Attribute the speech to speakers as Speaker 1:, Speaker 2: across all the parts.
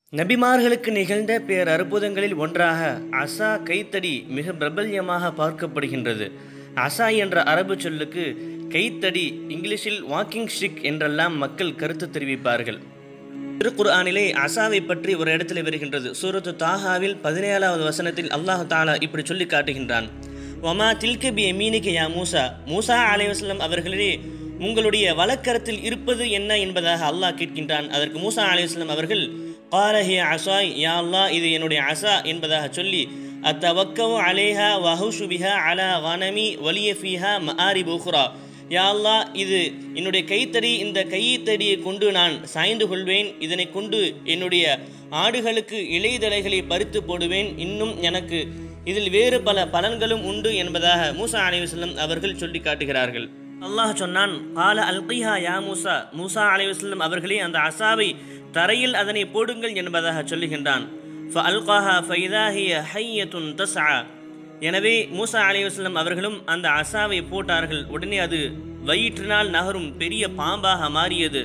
Speaker 1: நபிமார்களுக்கு நிகழ்ந்த பேர் அற்புதங்களில் ஒன்றாக அசா கைத்தடி மிக பிரபல்யமாக பார்க்கப்படுகின்றது அசா என்ற அரபு சொல்லுக்கு கைத்தடி இங்கிலீஷில் வாக்கிங் ஸ்டிக் என்றெல்லாம் மக்கள் கருத்து தெரிவிப்பார்கள் திருக்குர்ஆனிலே அசாவை பற்றி ஒரு இடத்துல வருகின்றது சூரத்து தாஹாவில் பதினேழாவது வசனத்தில் அல்லாஹ் தாலா இப்படி சொல்லி காட்டுகின்றான் ஒமா தில்கபி மீனிக யா மூசா மூசா அலைவாஸ்லம் அவர்களே உங்களுடைய வழக்கரத்தில் இருப்பது என்ன என்பதாக அல்லாஹ் கேட்கின்றான் அதற்கு மூசா அலைவாஸ்லம் அவர்கள் காலஹி அசாய் யா அல்லாஹ் இது என்னுடைய அசா என்பதாக சொல்லி அத்தவக்கவு அலேஹா வஹுஷுபிஹா அலா வனமி வலிய ஃபீஹா மஆரி புஹ்ரா யா அல்லாஹ் இது என்னுடைய கைத்தடி இந்த கைத்தடியை கொண்டு நான் சாய்ந்து கொள்வேன் இதனை கொண்டு என்னுடைய ஆடுகளுக்கு இலைதலைகளை பறித்து போடுவேன் இன்னும் எனக்கு இதில் வேறு பல பலன்களும் உண்டு என்பதாக மூசா அலைவசல்லம் அவர்கள் சொல்லி காட்டுகிறார்கள் அல்லாஹ் சொன்னான் கால அல்கிஹா யா மூசா மூசா அலைவசல்லம் அவர்களே அந்த அசாவை தரையில் அதனை போடுங்கள் என்பதாக சொல்லுகின்றான் ஃபஅல்காஹா ஃபைதாஹிய ஹையத்துன் தஸ்ஆ எனவே மூசா அலைவாஸ்லம் அவர்களும் அந்த அசாவை போட்டார்கள் உடனே அது வயிற்றினால் நகரும் பெரிய பாம்பாக மாறியது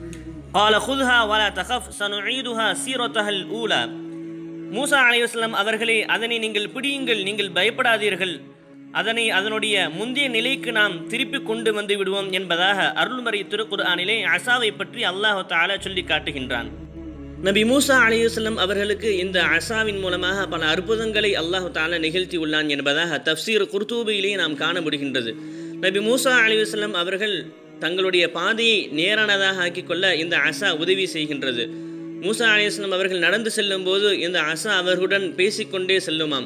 Speaker 1: قال خذها ولا تخف سنعيدها سيرتها الأولى மூசா அலைவாஸ்லம் அவர்களே அதனை நீங்கள் பிடியுங்கள் நீங்கள் பயப்படாதீர்கள் அதனை அதனுடைய முந்தைய நிலைக்கு நாம் திருப்பி கொண்டு வந்து விடுவோம் என்பதாக அருள்மறை திருக்குர்ஆனிலே அசாவை பற்றி அல்லாஹ் தாலா சொல்லி காட்டுகின்றான் நபி மூசா அலிவசல்லம் அவர்களுக்கு இந்த அசாவின் மூலமாக பல அற்புதங்களை அல்லாஹு தாலா நிகழ்த்தி உள்ளான் என்பதாக தப்சீர் குர்தூபியிலே நாம் காண முடிகின்றது நபி மூசா அலிவசல்லம் அவர்கள் தங்களுடைய பாதையை நேரானதாக ஆக்கிக்கொள்ள இந்த அசா உதவி செய்கின்றது மூசா அலிவஸ்லம் அவர்கள் நடந்து செல்லும் போது இந்த அசா அவர்களுடன் பேசிக்கொண்டே செல்லுமாம்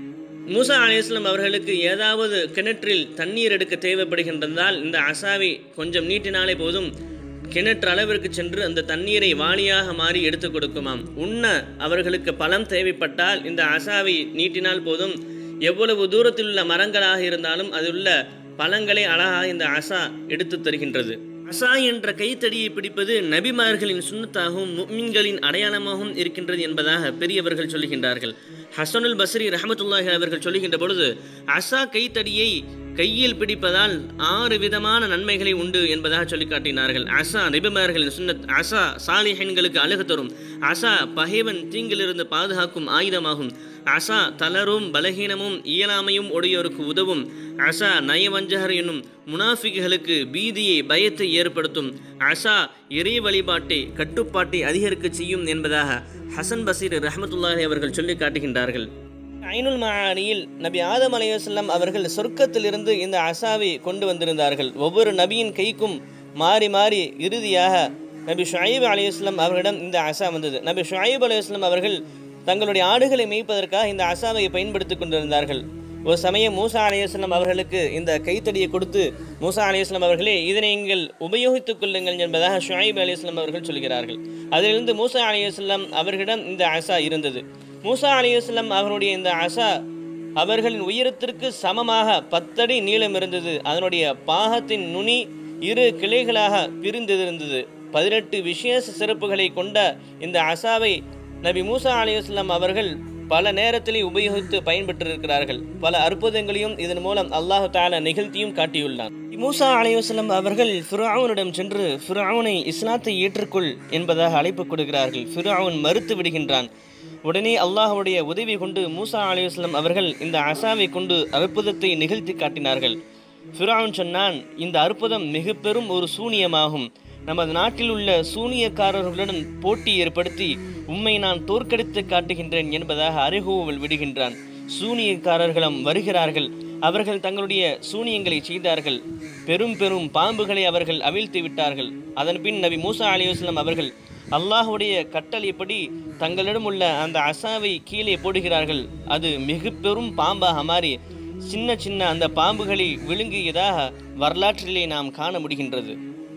Speaker 1: மூசா அலிஸ்லாம் அவர்களுக்கு ஏதாவது கிணற்றில் தண்ணீர் எடுக்க தேவைப்படுகின்றதால் இந்த அசாவை கொஞ்சம் நீட்டினாலே போதும் கிணற்று அளவிற்கு சென்று அந்த தண்ணீரை வாளியாக மாறி எடுத்து கொடுக்குமாம் உண்ண அவர்களுக்கு பழம் தேவைப்பட்டால் இந்த அசாவை நீட்டினால் போதும் எவ்வளவு தூரத்தில் உள்ள மரங்களாக இருந்தாலும் அதிலுள்ள பழங்களை அழகாக இந்த அசா எடுத்து தருகின்றது அசா என்ற கைத்தடியை பிடிப்பது நபிமார்களின் சுண்ணத்தாகவும் முக்மின்களின் அடையாளமாகவும் இருக்கின்றது என்பதாக பெரியவர்கள் சொல்லுகின்றார்கள் ஹசனுல் பஸ்ரி ரஹமத்துல்லாஹி அவர்கள் சொல்லுகின்ற பொழுது அசா கைத்தடியை கையில் பிடிப்பதால் ஆறு விதமான நன்மைகளை உண்டு என்பதாக சொல்லி காட்டினார்கள் அசா நிபுணர்களின் சுன்னத் அசா சாலிஹன்களுக்கு அழகு தரும் அசா பகைவன் தீங்கிலிருந்து பாதுகாக்கும் ஆயுதமாகும் அசா தளரும் பலகீனமும் இயலாமையும் உடையோருக்கு உதவும் அசா நயவஞ்சகர் என்னும் முனாஃபிகளுக்கு பீதியை பயத்தை ஏற்படுத்தும் அசா இறை வழிபாட்டை கட்டுப்பாட்டை அதிகரிக்க செய்யும் என்பதாக ஹசன் பசீர் ரஹமத்துல்லாஹி அவர்கள் சொல்லி காட்டுகின்றார்கள் ஐனுல் மஆனியில் நபி ஆதம் அலையுஸ்லாம் அவர்கள் சொர்க்கத்திலிருந்து இந்த அசாவை கொண்டு வந்திருந்தார்கள் ஒவ்வொரு நபியின் கைக்கும் மாறி மாறி இறுதியாக நபி ஷுஐப் அலையுஸ்லாம் அவர்களிடம் இந்த அசா வந்தது நபி ஷுஐப் அலையுஸ்லாம் அவர்கள் தங்களுடைய ஆடுகளை மேய்ப்பதற்காக இந்த அசாவை பயன்படுத்தி கொண்டிருந்தார்கள் ஒரு சமயம் மூசா அலையுஸ்லாம் அவர்களுக்கு இந்த கைத்தடியை கொடுத்து மூசா அலையுஸ்லாம் அவர்களே இதனை நீங்கள் உபயோகித்துக் கொள்ளுங்கள் என்பதாக ஷுஐப் அலையுஸ்லாம் அவர்கள் சொல்கிறார்கள் அதிலிருந்து மூசா அலையுஸ்லாம் அவர்களிடம் இந்த அசா இருந்தது மூசா அலிவாஸ்லம் அவருடைய இந்த அசா அவர்களின் உயரத்திற்கு சமமாக பத்தடி நீளம் இருந்தது அதனுடைய பாகத்தின் நுனி இரு கிளைகளாக பிரிந்திருந்தது பதினெட்டு விசேஷ சிறப்புகளை கொண்ட இந்த அசாவை நபி மூசா அலிவாஸ்லாம் அவர்கள் பல நேரத்திலே உபயோகித்து பயன்பெற்றிருக்கிறார்கள் பல அற்புதங்களையும் இதன் மூலம் அல்லாஹு தாலா நிகழ்த்தியும் காட்டியுள்ளான் மூசா அலைவாஸ்லம் அவர்கள் ஃபிராவுனிடம் சென்று ஃபிராவுனை இஸ்லாத்தை ஏற்றுக்கொள் என்பதாக அழைப்பு கொடுக்கிறார்கள் ஃபிராவுன் மறுத்து விடுகின்றான் உடனே அல்லாஹுடைய உதவி கொண்டு மூசா அலிவாஸ்லம் அவர்கள் இந்த அசாவை கொண்டு அற்புதத்தை நிகழ்த்தி காட்டினார்கள் ஃபிராவுன் சொன்னான் இந்த அற்புதம் மிக பெரும் ஒரு சூனியமாகும் நமது நாட்டில் உள்ள சூனியக்காரர்களுடன் போட்டி ஏற்படுத்தி உம்மை நான் தோற்கடித்து காட்டுகின்றேன் என்பதாக அருகோவல் விடுகின்றான் சூனியக்காரர்களும் வருகிறார்கள் அவர்கள் தங்களுடைய சூனியங்களை செய்தார்கள் பெரும் பெரும் பாம்புகளை அவர்கள் அவிழ்த்து விட்டார்கள் அதன் பின் நபி மூசா அலிவாஸ்லம் அவர்கள் அல்லாஹுடைய கட்டளைப்படி தங்களிடம் உள்ள அந்த அசாவை கீழே போடுகிறார்கள் அது மிக பெரும் பாம்பாக மாறி சின்ன சின்ன அந்த பாம்புகளை விழுங்கியதாக வரலாற்றிலே நாம் காண முடிகின்றது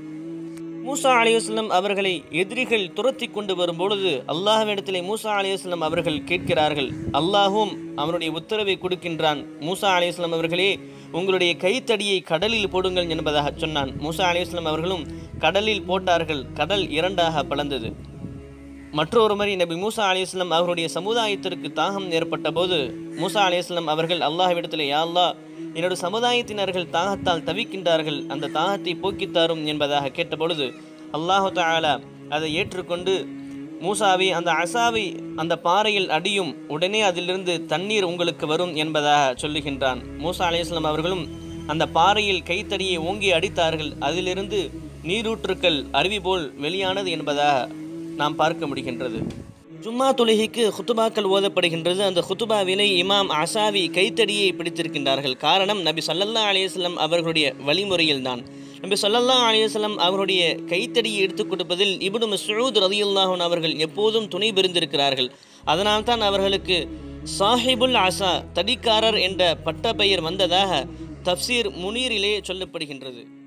Speaker 1: மூசா அலிவாஸ்லம் அவர்களை எதிரிகள் துரத்தி கொண்டு வரும்பொழுது அல்லாஹ்விடத்திலே மூசா அலிவாஸ்லம் அவர்கள் கேட்கிறார்கள் அல்லாஹும் அவனுடைய உத்தரவை கொடுக்கின்றான் மூசா அலிவாஸ்லம் அவர்களே உங்களுடைய கைத்தடியை கடலில் போடுங்கள் என்பதாக சொன்னான் மூசா அலிவாஸ்லம் அவர்களும் கடலில் போட்டார்கள் கடல் இரண்டாக பிளந்தது மற்றொரு முறை நபி மூசா அலிஸ்லாம் அவருடைய சமுதாயத்திற்கு தாகம் ஏற்பட்ட போது மூசா அலிஸ்லாம் அவர்கள் அல்லாஹ்விடத்தில் யா அல்லா என்னோட சமுதாயத்தினர்கள் தாகத்தால் தவிக்கின்றார்கள் அந்த தாகத்தை போக்கித்தாரும் என்பதாக கேட்டபொழுது அல்லாஹு தாலா அதை ஏற்றுக்கொண்டு மூசாவை அந்த அசாவை அந்த பாறையில் அடியும் உடனே அதிலிருந்து தண்ணீர் உங்களுக்கு வரும் என்பதாக சொல்லுகின்றான் மூசா அலையாஸ்லாம் அவர்களும் அந்த பாறையில் கைத்தடியை ஓங்கி அடித்தார்கள் அதிலிருந்து நீரூற்றுக்கள் அருவி போல் வெளியானது என்பதாக நாம் பார்க்க முடிகின்றது ஜும்மா தொழுகைக்கு ஹுத்துபாக்கள் ஓதப்படுகின்றது அந்த ஹுத்துபாவினை இமாம் அசாவி கைத்தடியை பிடித்திருக்கின்றார்கள் காரணம் நபி சல்லல்லா அலிஸ்லாம் அவர்களுடைய வழிமுறையில் தான் நபி சொல்லல்லா அலிஸ்லாம் அவருடைய கைத்தடியை எடுத்துக் கொடுப்பதில் இப்னு மஸ்ஊத் ரதியுல்லாஹன் அவர்கள் எப்போதும் துணை பெருந்திருக்கிறார்கள் அதனால்தான் அவர்களுக்கு சாஹிபுல் அசா தடிக்காரர் என்ற பட்ட பெயர் வந்ததாக தப்சீர் முனீரிலே சொல்லப்படுகின்றது